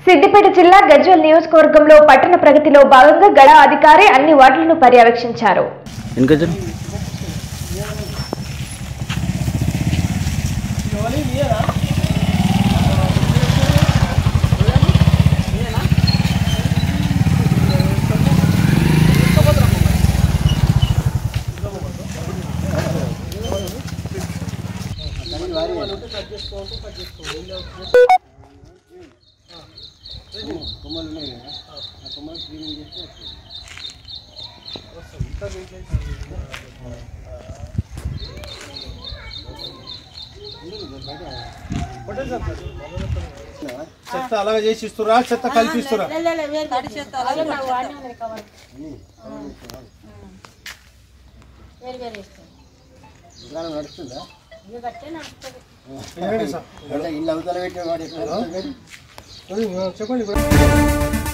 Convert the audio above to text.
సిద్దిపేట జిల్లా గజ్వల్ నియోజకవర్గంలో పట్టణ ప్రగతిలో భాగంగా గడ అధికారి అన్ని వార్డులను పర్యవేక్షించారు వెనక చూడు. చెత్త అలాగే చేసి ఇస్తురా చెత్త కల్పిస్తురా చెప్పండి